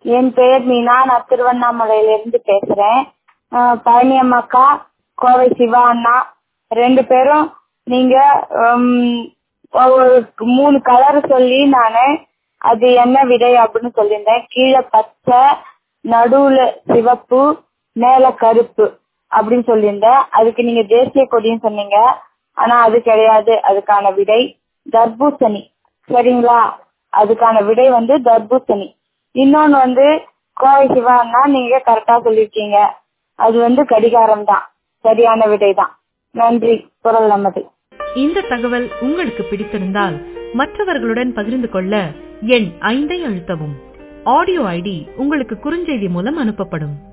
என் பெயர் மீனா நான் திருவண்ணாமலையில இருந்து பேசுறேன் அஹ் பழனி அம்மாக்கா கோவை சிவா அண்ணா ரெண்டு பேரும் நீங்க ஹம், ஒரு மூணு கலர் சொல்லி நானு அது என்ன விடை அப்படின்னு சொல்லியிருந்தேன் கீழே பச்சை நடுவுல சிவப்பு மேல கருப்பு அப்படின்னு சொல்லியிருந்தேன் அதுக்கு நீங்க தேசிய கொடின்னு சொன்னீங்க ஆனா அது கிடையாது அதுக்கான விடை தர்பூசணி சரிங்களா அதுக்கான விடை வந்து தர்பூசணி இன்னொன்னு வந்து கோவை சிவான்னா நீங்க கரெக்டா சொல்லிருக்கீங்க அது வந்து கடிகாரம் தான் சரியான விடை தான் நன்றி குரல் நமது இந்த தகவல் உங்களுக்கு பிடித்திருந்தால் மற்றவர்களுடன் பகிர்ந்து கொள்ள எண் ஐந்தை அழுத்தவும் ஆடியோ ஐடி உங்களுக்கு குறுஞ்செய்தி மூலம் அனுப்பப்படும்